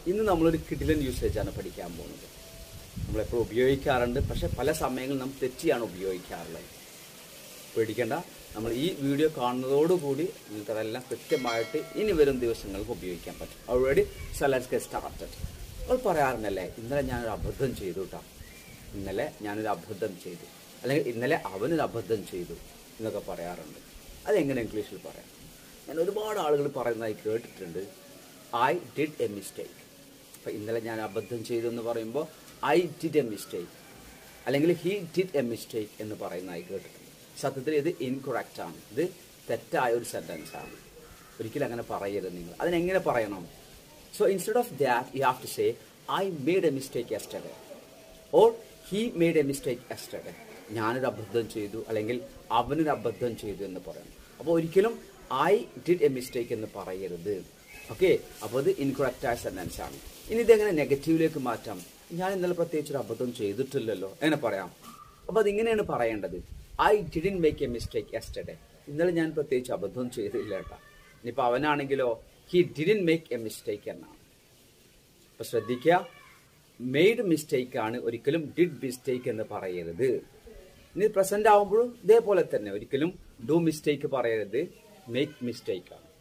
ഇന്ന് നമ്മളൊരു കിഡിലൻ യൂസേജാണ് പഠിക്കാൻ പോകുന്നത് നമ്മളെപ്പോഴും ഉപയോഗിക്കാറുണ്ട് പക്ഷെ പല സമയങ്ങളിൽ നാം തെറ്റിയാണ് ഉപയോഗിക്കാറുള്ളത് പേടിക്കേണ്ട നമ്മൾ ഈ വീഡിയോ കാണുന്നതോടുകൂടി നിങ്ങൾക്ക് അതെല്ലാം കൃത്യമായിട്ട് ഇനി വരും ദിവസങ്ങൾക്ക് ഉപയോഗിക്കാൻ പറ്റും ഓൾറെഡി സെലൻസ് സ്റ്റാർട്ടഡ് അവൾ പറയാറുണ്ടല്ലേ ഇന്നലെ ഞാനൊരു അബദ്ധം ചെയ്തു കേട്ടോ ഇന്നലെ ഞാനൊരു അബദ്ധം ചെയ്തു അല്ലെങ്കിൽ ഇന്നലെ അവനൊരു അബദ്ധം ചെയ്തു എന്നൊക്കെ പറയാറുണ്ട് അതെങ്ങനെ ഇംഗ്ലീഷിൽ പറയാം ഞാൻ ഒരുപാട് ആളുകൾ പറയുന്നതായി കേട്ടിട്ടുണ്ട് ഐ ഡിഡ് എ മിസ്റ്റേക്ക് അപ്പം ഇന്നലെ ഞാൻ അബദ്ധം ചെയ്തു എന്ന് പറയുമ്പോൾ ഐ ഡിഡ് എ മിസ്റ്റേക്ക് അല്ലെങ്കിൽ ഹി ഡിഡ് എ മിസ്റ്റേക്ക് എന്ന് പറയുന്നതായി കേട്ടിട്ടുണ്ട് സത്യത്തിൽ ഇത് ഇൻകൊറക്റ്റ് ആണ് ഇത് തെറ്റായ ഒരു സെൻറ്റൻസ് ആണ് ഒരിക്കലും അങ്ങനെ പറയരുത് നിങ്ങൾ അതിനെങ്ങനെ പറയണം so instead of that you have to say I made a mistake yesterday or he made a mistake yesterday ഞാനൊരു അബദ്ധം ചെയ്തു അല്ലെങ്കിൽ അവനൊരു അബദ്ധം ചെയ്തു എന്ന് പറയണം അപ്പോൾ ഒരിക്കലും ഐ ഡിഡ് എ മിസ്റ്റേക്ക് എന്ന് പറയരുത് ഓക്കെ അപ്പോൾ ഇത് ഇൻകറക്റ്റായ സെൻറ്റൻസ് ആണ് ഇനി ഇതെങ്ങനെ നെഗറ്റീവിലേക്ക് മാറ്റാം ഞാൻ ഇന്നലെ പ്രത്യേകിച്ച് ഒരു അബദ്ധം ചെയ്തിട്ടില്ലല്ലോ എങ്ങനെ പറയാം അപ്പോൾ അതിങ്ങനെയാണ് പറയേണ്ടത് I didn't make a mistake yesterday ഇന്നലെ ഞാൻ പ്രത്യേകിച്ച് അബദ്ധം ചെയ്തില്ല കേട്ടോ ഇനിയിപ്പോൾ അവനാണെങ്കിലോ he didn't make a mistake എന്നാണ് അപ്പോൾ ശ്രദ്ധിക്കുക മെയ്ഡ് മിസ്റ്റേക്ക് ആണ് ഒരിക്കലും ഡിഡ് മിസ്റ്റേക്ക് എന്ന് പറയരുത് ഇനി പ്രസന്റ് ആവുമ്പോഴും ഇതേപോലെ തന്നെ ഒരിക്കലും ഡു മിസ്റ്റേക്ക് പറയരുത് മേക്ക് മിസ്റ്റേക്ക് ആണ്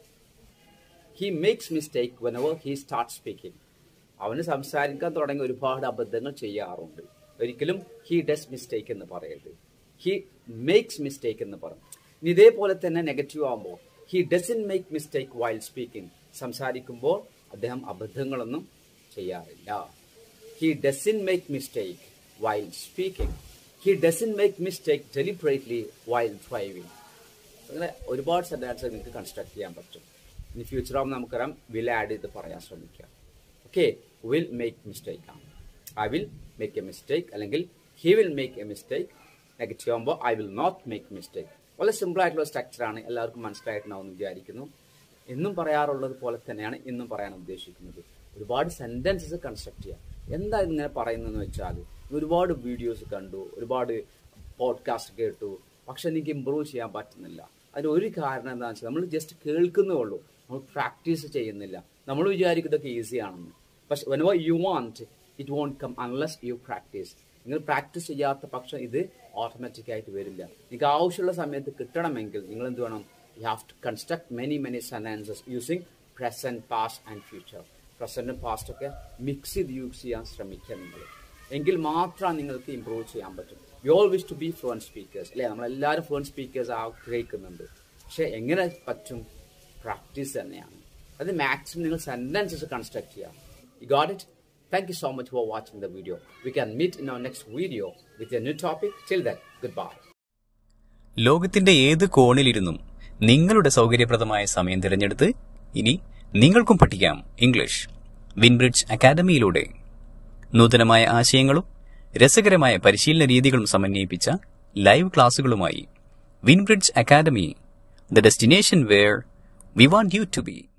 he makes mistake whenever he start speaking അവന് സംസാരിക്കാൻ തുടങ്ങി ഒരുപാട് അബദ്ധങ്ങൾ ചെയ്യാറുണ്ട് ഒരിക്കലും ഹി ഡസ് മിസ്റ്റേക്ക് എന്ന് പറയരുത് ഹി മേക്സ് മിസ്റ്റേക്ക് എന്ന് പറയും ഇനി ഇതേപോലെ തന്നെ നെഗറ്റീവ് ആകുമ്പോൾ he doesn't make mistake while speaking സംസാരിക്കുമ്പോൾ അദ്ദേഹം അബദ്ധങ്ങളൊന്നും ചെയ്യാറില്ല he doesn't make mistake while speaking he doesn't make mistake deliberately while driving അങ്ങനെ ഒരുപാട് സെൻറ്റൻസ് നിങ്ങൾക്ക് കൺസ്ട്രക്ട് ചെയ്യാൻ പറ്റും ഇനി ഫ്യൂച്ചർ ആകുമ്പോൾ നമുക്കറിയാം വിൽ ആഡ് ചെയ്ത് പറയാൻ ശ്രമിക്കാം ഓക്കെ വിൽ മേക്ക് മിസ്റ്റേക്ക് ആണ് I will make a mistake അല്ലെങ്കിൽ he will make a mistake negative ആകുമ്പോൾ I will not make mistake വളരെ സിമ്പിൾ ആയിട്ടുള്ള സ്ട്രക്ചറാണ് എല്ലാവർക്കും മനസ്സിലായിട്ടുണ്ടാവും വിചാരിക്കുന്നു എന്നും പറയാറുള്ളത് പോലെ തന്നെയാണ് ഇന്നും പറയാൻ ഉദ്ദേശിക്കുന്നത് ഒരുപാട് സെന്റൻസസ് കൺസ്ട്രക്ട് ചെയ്യാം എന്താ ഇങ്ങനെ പറയുന്നതെന്ന് വെച്ചാൽ ഒരുപാട് വീഡിയോസ് കണ്ടു ഒരുപാട് പോഡ്കാസ്റ്റ് കേട്ടു പക്ഷെ എനിക്ക് ഇമ്പ്രൂവ് ചെയ്യാൻ പറ്റുന്നില്ല അതിന് ഒരു കാരണം എന്താണെന്ന് വെച്ചാൽ നമ്മൾ ജസ്റ്റ് കേൾക്കുന്നേ ഉള്ളൂ നമ്മൾ പ്രാക്ടീസ് ചെയ്യുന്നില്ല നമ്മൾ വിചാരിക്കും ഇതൊക്കെ ഈസി ആണെന്ന് പക്ഷെ whenever you want it won't come unless you practise നിങ്ങൾ പ്രാക്ടീസ് ചെയ്യാത്ത പക്ഷം ഇത് ഓട്ടോമാറ്റിക് ആയിട്ട് വരില്ല നിങ്ങൾക്ക് ആവശ്യമുള്ള സമയത്ത് കിട്ടണമെങ്കിൽ നിങ്ങൾ എന്ത് വേണം you have to construct many many sentences using present past and future പ്രസന്റും പാസ്റ്റ് ഒക്കെ മിക്സ് ചെയ്ത് യൂസ് ചെയ്യാൻ ശ്രമിക്കുക നിങ്ങൾ എങ്കിൽ മാത്രം നിങ്ങൾക്ക് ഇമ്പ്രൂവ് ചെയ്യാൻ പറ്റും you all wish to be fluent speakers അല്ലേ നമ്മളെല്ലാവരും ഫ്ലുവൻറ്റ് സ്പീക്കേഴ്സ് ആഗ്രഹിക്കുന്നുണ്ട് പക്ഷെ എങ്ങനെ പറ്റും പ്രാക്ടീസ് തന്നെയാണ് അത് മാക്സിമം നിങ്ങൾ സെൻറ്റൻസസ് കൺസ്ട്രക്ട് ചെയ്യാം you got it thank you so much for watching the video we can meet in our next video with a new topic till then good bye ലോകത്തിന്റെ ഏത് കോണിലിരുന്നും നിങ്ങളുടെ സൗകര്യപ്രദമായ സമയം തിരഞ്ഞെടുത്ത് ഇനി നിങ്ങൾക്കും പഠിക്കാം ഇംഗ്ലീഷ് വിൻബ്രിഡ്ജ് അക്കാദമിയിലൂടെ നൂതനമായ ആശയങ്ങളും രസകരമായ പരിശീലന രീതികളും സമന്വയിപ്പിച്ച ലൈവ് ക്ലാസുകളുമായി Winbridge academy the destination where we want you to B